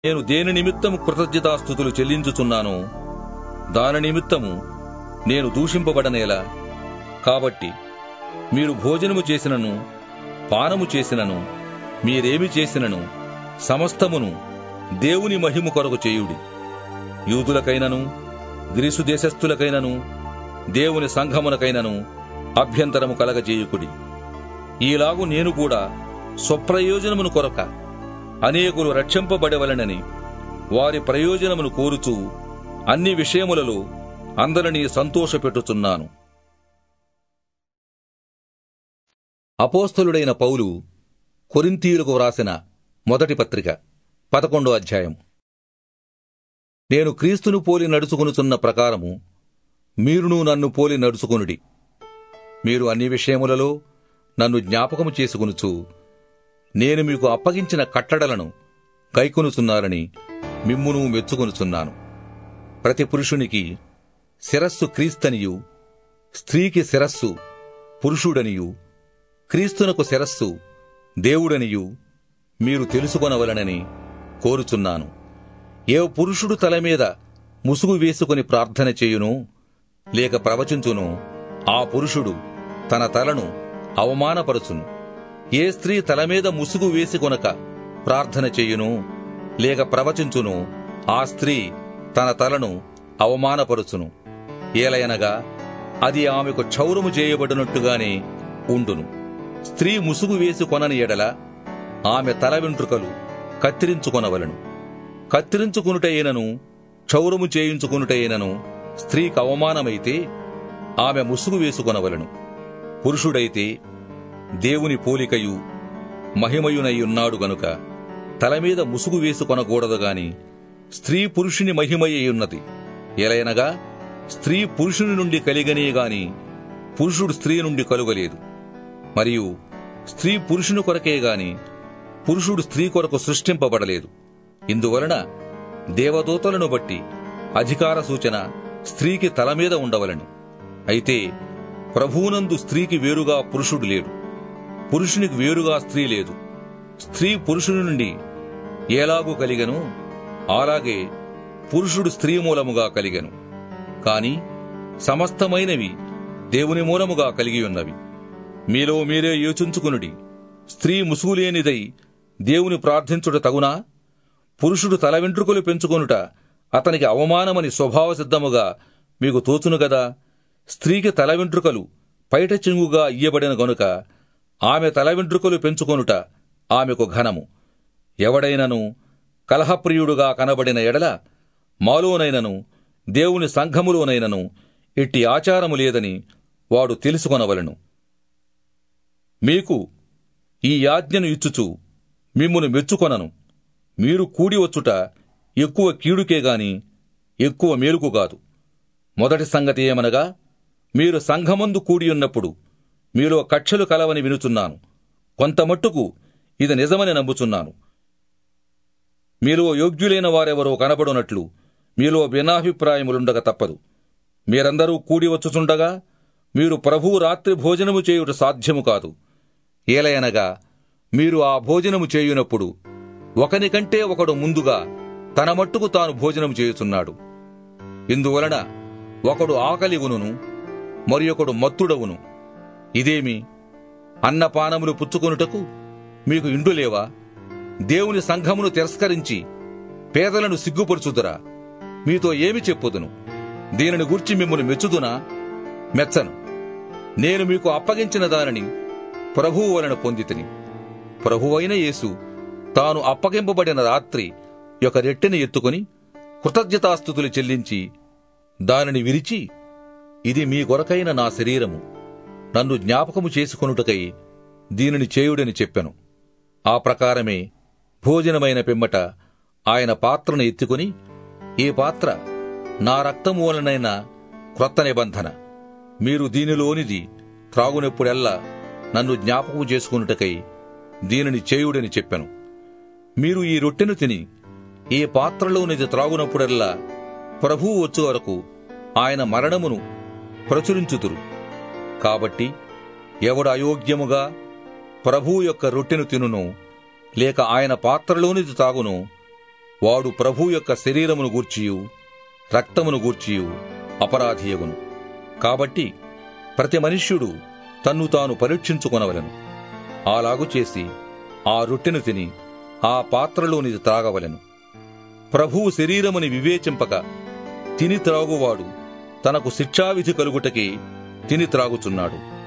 నేను దేని నిమిత్తము కృతజ్ఞతాస్థుతులు చెల్లించుచున్నానో దాని నిమిత్తము నేను దూషింపబడనేలా కాబట్టి మీరు భోజనము చేసినను పానము చేసినను మీరేమి చేసినను సమస్తమును దేవుని మహిమ కొరకు చేయుడి యూదులకైనను గ్రీసు దేశస్థులకైనను దేవుని సంఘమునకైనను అభ్యంతరము కలగజేయుకుడి ఈలాగు నేను కూడా స్వప్రయోజనమును కొరక అనేకులు రక్షింపబడవలనని వారి ప్రయోజనమును కోరుచూ అన్ని విషయములలో అందరినీ సంతోషపెట్టుచున్నాను అపోస్తలుడైన పౌలు కొరింతీయులకు వ్రాసిన మొదటి పత్రిక పదకొండో అధ్యాయం నేను క్రీస్తును పోలి నడుచుకొనుచున్న ప్రకారము మీరును నన్ను పోలి నడుచుకొనుడి మీరు అన్ని విషయములలో నన్ను జ్ఞాపకము చేసుకొనుచు నేను మీకు అప్పగించిన కట్టడలను కైకొనుచున్నారని మిమ్మును మెచ్చుకొనుచున్నాను ప్రతి పురుషునికి శిరస్సు క్రీస్తనియు స్త్రీకి శిరస్సు పురుషుడనియు క్రీస్తునకు శిరస్సు దేవుడనియు మీరు తెలుసుకొనవలనని కోరుచున్నాను ఏ పురుషుడు తల మీద ముసుగు వేసుకుని ప్రార్థన చేయును లేక ప్రవచించును ఆ పురుషుడు తన తలను అవమానపరచును ఏ స్త్రీ తల మీద ముసుగు వేసుకొనక ప్రార్థన చేయును లేక ప్రవచించును ఆ స్త్రీ తన తలను అవమానపరుచును ఏలయనగా అది ఆమెకు క్షౌరము చేయబడినట్టుగానే ఉండును స్త్రీ ముసుగు వేసి కొనని ఎడల ఆమె తల వెంట్రుకలు కత్తిరించుకొనవలను కత్తిరించుకునుటైనను క్షౌరము చేయించుకునుటైనను స్త్రీకి అవమానమైతే ఆమె ముసుగు వేసుకొనవలను పురుషుడైతే దేవుని పోలికయు మహిమయునై ఉన్నాడు గనుక తల మీద ముసుగు వేసుకొనకూడదు గాని స్త్రీ పురుషుని మహిమయ్యున్నది ఎలయనగా స్త్రీ పురుషుని నుండి కలిగనే గాని పురుషుడు స్త్రీ నుండి కలుగలేదు మరియు స్త్రీ పురుషుని కొరకే గాని పురుషుడు స్త్రీ కొరకు సృష్టింపబడలేదు ఇందువలన దేవదూతలను బట్టి అధికార సూచన స్త్రీకి తల మీద ఉండవలను అయితే ప్రభువునందు స్త్రీకి వేరుగా పురుషుడు లేడు పురుషునికి వేరుగా స్త్రీ లేదు స్త్రీ పురుషుని నుండి ఎలాగూ కలిగను అలాగే పురుషుడు స్త్రీ మూలముగా కలిగను కాని సమస్తమైనవి దేవుని మూలముగా కలిగి ఉన్నవి మీలో మీరే యోచించుకునుడి స్త్రీ ముసుగులేనిదై దేవుని ప్రార్థించుట తగునా పురుషుడు తల వెంట్రుకలు పెంచుకొనుట అతనికి అవమానమని స్వభావ సిద్ధముగా మీకు తోచును గదా స్త్రీకి తల వెంట్రుకలు పైట చెంగుగా ఇయ్యబడిన గనుక ఆమె తల వెంట్రుకలు పెంచుకొనుట ఆమెకు ఘనము ఎవడైనను కలహప్రియుడుగా కనబడిన ఎడల మాలోనైనను దేవుని సంఘములోనైనను ఇట్టి ఆచారము లేదని వాడు తెలుసుకొనవలను మీకు ఈ యాజ్ఞను ఇచ్చుచు మిమ్మును మెచ్చుకొనను మీరు కూడి వచ్చుట ఎక్కువ కీడుకే గాని ఎక్కువ మేలుకు కాదు మొదటి సంగతి ఏమనగా మీరు సంఘమందు కూడియున్నప్పుడు మీలో కక్షలు కలవని వినుచున్నాను కొంతమట్టుకు ఇది నిజమని నమ్ముచున్నాను మీలో యోగ్యులైన వారెవరో కనబడునట్లు మీలో భిన్నాభిప్రాయములుండక తప్పదు మీరందరూ కూడి వచ్చుచుండగా మీరు ప్రభువు రాత్రి భోజనము చేయుట సాధ్యము కాదు ఏలయనగా మీరు ఆ భోజనము చేయునప్పుడు ఒకనికంటే ఒకడు ముందుగా తన మట్టుకు తాను భోజనం చేయుచున్నాడు ఇందువలన ఒకడు ఆకలిగును మరి ఒకడు మత్తుడవును ఇదేమి అన్నపానములు పుచ్చుకొనుటకు మీకు ఇండు లేవా దేవుని సంఘమును తిరస్కరించి పేదలను సిగ్గుపరుచుదురా మీతో ఏమి చెప్పుదును దీనిని గూర్చి మిమ్మల్ని మెచ్చుదునా మెచ్చను నేను మీకు అప్పగించిన దానిని ప్రభువు వలన పొందితిని ప్రభువైన యేసు తాను అప్పగింపబడిన రాత్రి యొక్క రెట్టెని ఎత్తుకొని కృతజ్ఞతాస్థుతులు చెల్లించి దానిని విరిచి ఇది మీ కొరకైన నా శరీరము నన్ను జ్ఞాపకము చేసుకొనుటకై దీనిని చేయుడని చెప్పెను ఆ ప్రకారమే భోజనమైన పిమ్మట ఆయన పాత్రను ఎత్తుకొని ఈ పాత్ర నా రక్తము వలనైన క్రొత్త నిబంధన మీరు దీనిలోనిది త్రాగునెప్పుడెల్లా నన్ను జ్ఞాపకం చేసుకున్నటకై దీనిని చేయుడని చెప్పెను మీరు ఈ రొట్టెను తిని ఈ పాత్రలోనిది త్రాగునప్పుడల్లా ప్రభువు వచ్చు వరకు ఆయన మరణమును ప్రచురించుతురు కాబట్టి ఎవడు అయోగ్యముగా ప్రభువు యొక్క రొట్టెను తినును లేక ఆయన పాత్రలోనిది తాగును వాడు ప్రభు యొక్క శరీరమును గూర్చియు రక్తమును గూర్చియు అపరాధియగును కాబట్టి ప్రతి మనుష్యుడు తన్ను తాను పరీక్షించుకొనవలెను అలాగు చేసి ఆ రొట్టెను తిని ఆ పాత్రలోనిది త్రాగవలెను ప్రభువు శరీరముని వివేచింపక తిని త్రాగువాడు తనకు శిక్షావిధి కలుగుటకే తిని త్రాగుచున్నాడు